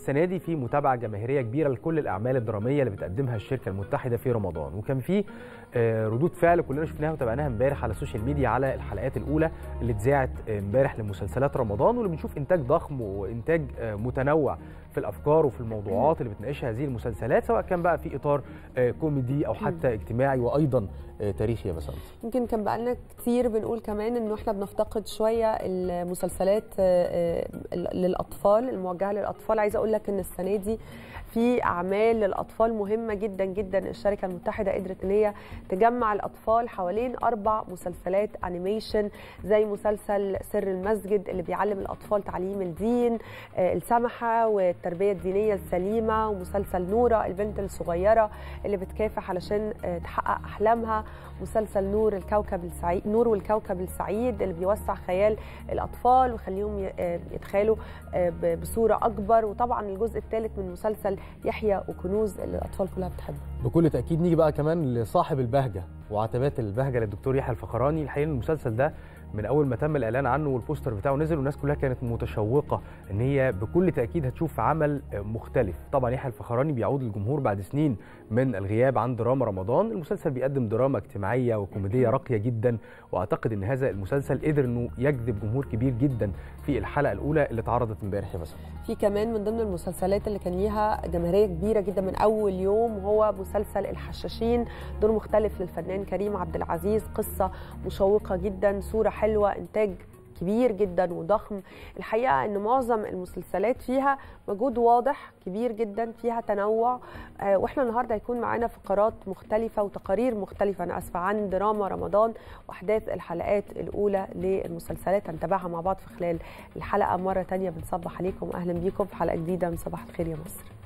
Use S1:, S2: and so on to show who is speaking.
S1: السنه دي في متابعه جماهيريه كبيره لكل الاعمال الدراميه اللي بتقدمها الشركه المتحده في رمضان وكان في آه، ردود فعل كلنا شفناها وتابعناها امبارح على السوشيال ميديا على الحلقات الاولى اللي اتذاعت امبارح لمسلسلات رمضان واللي بنشوف انتاج ضخم وانتاج آه، متنوع في الافكار وفي الموضوعات اللي بتناقشها هذه المسلسلات سواء كان بقى في اطار آه، كوميدي او حتى اجتماعي وايضا آه، تاريخي يا بسنت
S2: يمكن كان بقالنا كتير بنقول كمان انه احنا بنفتقد شويه المسلسلات آه، آه، للاطفال الموجهه للاطفال عايزه اقول لك ان السنه دي في اعمال للاطفال مهمه جدا جدا الشركه المتحده قدرت ان هي تجمع الاطفال حوالين اربع مسلسلات انيميشن زي مسلسل سر المسجد اللي بيعلم الاطفال تعليم الدين آه، السمحه والتربيه الدينيه السليمه ومسلسل نوره البنت الصغيره اللي بتكافح علشان آه، تحقق احلامها مسلسل نور الكوكب السعيد نور والكوكب السعيد اللي بيوسع خيال الاطفال ويخليهم ي- آه، يتخيلوا آه، ب- بصوره اكبر وطبعا الجزء الثالث من مسلسل يحيى وكنوز اللي الاطفال كلها بتحبه
S1: بكل تاكيد نيجي بقى كمان لصاحب البهجه وعتبات البهجه للدكتور يحيى الفخراني الحقيقه المسلسل ده من اول ما تم الاعلان عنه والبوستر بتاعه نزل والناس كلها كانت متشوقه ان هي بكل تاكيد هتشوف عمل مختلف طبعا يحيى الفخراني بيعود للجمهور بعد سنين من الغياب عن دراما رمضان المسلسل بيقدم دراما اجتماعيه وكوميديه راقيه جدا واعتقد ان هذا المسلسل قدر انه يجذب جمهور كبير جدا في الحلقه الاولى اللي اتعرضت امبارح يا بسنت
S2: في كمان من ضمن المسلسلات اللي كان ليها جماهيريه كبيره جدا من اول يوم هو مسلسل الحشاشين دور مختلف للفنان كريم عبد العزيز قصه مشوقه جدا صوره حلوه انتاج كبير جدا وضخم الحقيقه ان معظم المسلسلات فيها مجهود واضح كبير جدا فيها تنوع آه، واحنا النهارده هيكون معانا فقرات مختلفه وتقارير مختلفه انا اسفه عن دراما رمضان واحداث الحلقات الاولى للمسلسلات هنتابعها مع بعض في خلال الحلقه مره تانية بنصبح عليكم اهلا بيكم في حلقه جديده من صباح الخير يا مصر